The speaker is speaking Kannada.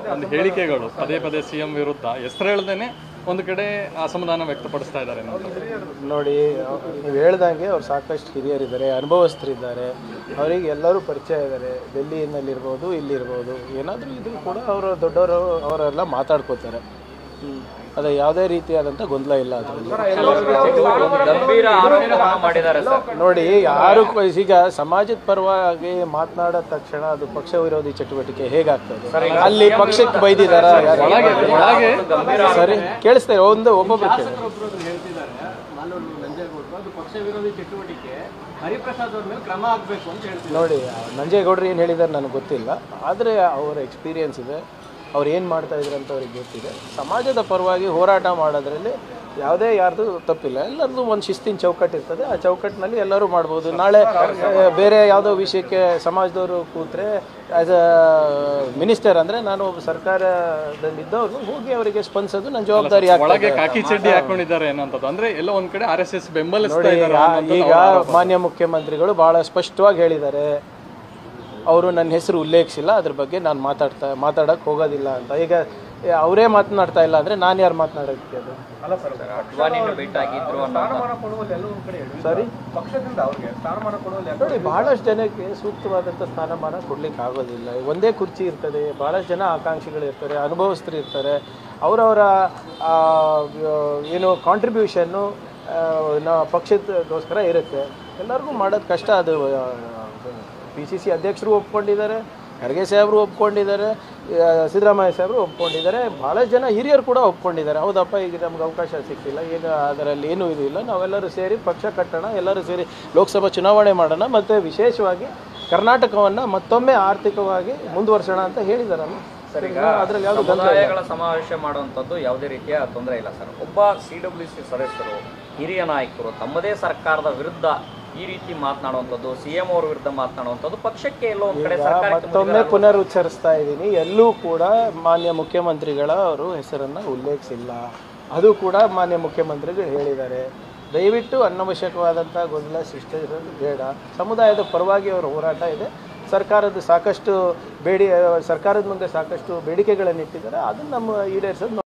ಒಂದು ಹೇಳಿಕೆಗಳು ಪದೇ ಪದೇ ಸಿ ಎಂ ವಿರುದ್ಧ ಹೆಸರು ಹೇಳ್ದೇನೆ ಒಂದು ಕಡೆ ಅಸಮಾಧಾನ ವ್ಯಕ್ತಪಡಿಸ್ತಾ ಇದ್ದಾರೆ ಅನ್ನೋದು. ನೋಡಿ ನೀವು ಹೇಳ್ದಂಗೆ ಅವ್ರು ಸಾಕಷ್ಟು ಹಿರಿಯರಿದ್ದಾರೆ ಅನುಭವಸ್ಥರಿದ್ದಾರೆ ಅವರಿಗೆ ಎಲ್ಲರೂ ಪರಿಚಯ ಇದ್ದಾರೆ ಡೆಲ್ಲಿನಲ್ಲಿರ್ಬೋದು ಇಲ್ಲಿರ್ಬೋದು ಏನಾದರೂ ಇದ್ರೂ ಕೂಡ ಅವರು ದೊಡ್ಡವರು ಅವರೆಲ್ಲ ಮಾತಾಡ್ಕೋತಾರೆ ಅದೇ ಯಾವುದೇ ರೀತಿಯಾದಂಥ ಗೊಂದಲ ಇಲ್ಲ ಅದರಲ್ಲಿ ಗಂಭೀರ ಆರೋಪವನ್ನು ಮಾಡಿದ್ದಾರೆ ಸರ್ ನೋಡಿ ಯಾರು ಕ- ಈಗ ಸಮಾಜದ ಪರವಾಗಿ ಮಾತನಾಡಿದ ತಕ್ಷಣ ಅದು ಪಕ್ಷ ವಿರೋಧಿ ಚಟುವಟಿಕೆ ಹೇಗಾಗ್ತದೆ ಅಲ್ಲಿ ಪಕ್ಷಕ್ಕೆ ಬೈದಿದಾರ ಒಳಗೆ ಒಳಗೆ ಸರಿ ಕೇಳಿಸ್ತೇವೆ ಒಂದು ಒಬ್ಬೊಬ್ರು ಕೇಳಿ ಹೇಳ್ತಿದ್ದಾರೆ ಮಾಲೂರು ನಂಜೇಗೌಡರು ಅದು ಪಕ್ಷ ವಿರೋಧಿ ಚಟುವಟಿಕೆ ಹರಿಪ್ರಸಾದ್ ಅವ್ರ ಮೇಲೆ ಕ್ರಮ ಆಗಬೇಕು ಅಂತ ಹೇಳ್ತಿದ್ದಾರೆ ನೋಡಿ ನಂಜೇಗೌಡರು ಏನು ಹೇಳಿದ್ದಾರೆ ನನಗೆ ಗೊತ್ತಿಲ್ಲ ಆದರೆ ಅವರ ಎಕ್ಸ್ಪೀರಿಯನ್ಸ್ ಇದೆ ಅವ್ರು ಏನು ಮಾಡ್ತಾ ಇದ್ರು ಅಂತ ಅವ್ರಿಗೆ ಗೊತ್ತಿದೆ ಸಮಾಜದ ಪರವಾಗಿ ಹೋರಾಟ ಮಾಡೋದ್ರಲ್ಲಿ ಯಾವುದೇ ಯಾರ್ದು ತಪ್ಪಿಲ್ಲ ಎಲ್ಲರದ್ದು ಒಂದು ಶಿಸ್ತಿನ ಚೌಕಟ್ಟು ಇರ್ತದೆ ಆ ಚೌಕಟ್ಟಿನಲ್ಲಿ ಎಲ್ಲರೂ ಮಾಡ್ಬೋದು ನಾಳೆ ಆ, ಬೇರೆ ಯಾವುದೋ ವಿಷಯಕ್ಕೆ ಸಮಾಜದವರು ಕೂತ್ರೆ ಆ್ಯಸ್ ಅ ಮಿನಿಸ್ಟರ್ ಅಂದರೆ ನಾನು ಒಬ್ಬ ಸರ್ಕಾರದಲ್ಲಿದ್ದವರು ಹೋಗಿ ಅವರಿಗೆ ಸ್ಪಂದಿಸೋದು ನನ್ನ ಜವಾಬ್ದಾರಿ ಒಳಗೆ ಆಗ್ತದೆ ಕಾಕಿ ಚಡ್ಡಿ ಹಾಕೊಂಡಿದ್ದಾರೆ ಅನ್ನೋಂಥದ್ದು ಅಂದ್ರೆ ಎಲ್ಲ ಒಂದ್ ಕಡೆ ಆರ್ ಎಸ್ ಎಸ್ ಬೆಂಬಲಿಸ್ತಾ ನೋಡಿ ಇದ್ದಾರೆ ಈಗ- ಈಗ ಮಾನ್ಯ ಮುಖ್ಯಮಂತ್ರಿಗಳು ಭಾಳ ಸ್ಪಷ್ಟವಾಗಿ ಹೇಳಿದ್ದಾರೆ ಅವರು ನನ್ನ ಹೆಸರು ಉಲ್ಲೇಖಿಸಿಲ್ಲ ಅದ್ರ ಬಗ್ಗೆ ನಾನು ಮಾತಾಡ್ತಾ ಮಾತಾಡಕ್ಕೆ ಹೋಗೋದಿಲ್ಲ ಅಂತ ಈಗ ಅವರೇ ಮಾತನಾಡ್ತಾ ಇಲ್ಲ ಅಂದರೆ ನಾನು ಯಾರು ಮಾತನಾಡೋಕ್ಕೆ ಅದು ಅಡ್ವಾಣಿನ ಭೇಟಿಯಾಗಿದ್ರು ಅನ್ನೋ ಕೊಡುವಲ್ಲಿ ಎಲ್ಲ ಒಂದ್ ಕಡೆ ಹೇಳಿ ಸಾರಿ ಪಕ್ಷದಿಂದ ಅವ್ರಿಗೆ ಸ್ಥಾನಮಾನ ಕೊಡುವಲ್ಲಿ ನೋಡಿ ಬಹಳಷ್ಟು ಜನಕ್ಕೆ ಸೂಕ್ತವಾದಂಥ ಸ್ಥಾನಮಾನ ಕೊಡ್ಲಿಕ್ಕೆ ಆಗೋದಿಲ್ಲ ಒಂದೇ ಕುರ್ಚಿ ಇರ್ತದೆ ಭಾಳಷ್ಟು ಜನ ಆಕಾಂಕ್ಷಿಗಳು ಇರ್ತಾರೆ ಅನುಭವಸ್ಥರು ಇರ್ತಾರೆ ಅವರವರ ಏನು ಕಾಂಟ್ರಿಬ್ಯೂಷನ್ನು ನಾ ಪಕ್ಷದಗೋಸ್ಕರ ಇರುತ್ತೆ ಎಲ್ಲರಿಗೂ ಮಾಡೋದು ಕಷ್ಟ ಅದು ಪಿ ಸಿ ಸಿ ಅಧ್ಯಕ್ಷರು ಒಪ್ಕೊಂಡಿದ್ದಾರೆ ಖರ್ಗೆ ಸಾಹೇಬರು ಒಪ್ಕೊಂಡಿದ್ದಾರೆ ಆ, ಸಿದ್ದರಾಮಯ್ಯ ಸಾಹೇಬರು ಒಪ್ಕೊಂಡಿದ್ದಾರೆ ಭಾಳಷ್ಟು ಜನ ಹಿರಿಯರು ಕೂಡ ಒಪ್ಕೊಂಡಿದ್ದಾರೆ ಹೌದಪ್ಪ ಈಗ ನಮ್ಗೆ ಅವಕಾಶ ಸಿಕ್ಕಿಲ್ಲ ಏನು ಅದರಲ್ಲಿ ಏನೂ ಇದು ಇಲ್ಲ ನಾವೆಲ್ಲರೂ ಸೇರಿ ಪಕ್ಷ ಕಟ್ಟೋಣ ಎಲ್ಲರೂ ಸೇರಿ ಲೋಕಸಭಾ ಚುನಾವಣೆ ಮಾಡೋಣ ಮತ್ತು ವಿಶೇಷವಾಗಿ ಕರ್ನಾಟಕವನ್ನು ಮತ್ತೊಮ್ಮೆ ಆರ್ಥಿಕವಾಗಿ ಮುಂದುವರ್ಸೋಣ ಅಂತ ಹೇಳಿದಾರಲ್ಲ ಸರಿ ಅದರಲ್ಲಿ ಯಾವುದು ಗೊಂದಲ ಇಲ್ಲ. ಸಮುದಾಯಗಳ ಸಮಾವೇಶ ಮಾಡುವಂಥದ್ದು ಯಾವುದೇ ರೀತಿಯ ತೊಂದರೆ ಇಲ್ಲ ಸರ್ ಒಬ್ಬ ಸಿ ಡಬ್ಲ್ಯೂ ಸಿ ಸದಸ್ಯರು ಹಿರಿಯ ನಾಯಕರು ತಮ್ಮದೇ ಸರ್ಕಾರದ ವಿರುದ್ಧ ಈ ರೀತಿ ಮಾತನಾಡುವಂಥದ್ದು ಸಿ ಎಂ ಅವ್ರ ವಿರುದ್ಧ ಮಾತನಾಡುವಂಥದ್ದು ಪಕ್ಷಕ್ಕೆ ಎಲ್ಲೋ ಒಂದ್ ಕಡೆ ಈಗ ಸರ್ಕಾರಕ್ಕೆ ಮತ್ತೊಮ್ಮೆ ಪುನರ್ ಉಚ್ಚರಿಸ್ತಾ ಇದ್ದೀನಿ ಎಲ್ಲೂ ಕೂಡ ಮಾನ್ಯ ಮುಖ್ಯಮಂತ್ರಿಗಳ ಅವರು ಹೆಸರನ್ನು ಉಲ್ಲೇಖಿಸಿಲ್ಲ ಅದು ಕೂಡ ಮಾನ್ಯ ಮುಖ್ಯಮಂತ್ರಿಗಳು ಹೇಳಿದ್ದಾರೆ ದಯವಿಟ್ಟು ಅನವಶ್ಯಕವಾದಂಥ ಗೊಂದಲ ಸೃಷ್ಟಿಸೋದು ಬೇಡ ಸಮುದಾಯದ ಪರವಾಗಿ ಅವರ ಹೋರಾಟ ಇದೆ ಸರ್ಕಾರದ ಸಾಕಷ್ಟು ಬೇಡಿ ಸರ್ಕಾರದ ಮುಂದೆ ಸಾಕಷ್ಟು ಬೇಡಿಕೆಗಳನ್ನು ಇಟ್ಟಿದ್ದಾರೆ ಅದನ್ನು ನಮ್ಮ ಈಡೇರಿಸೋದು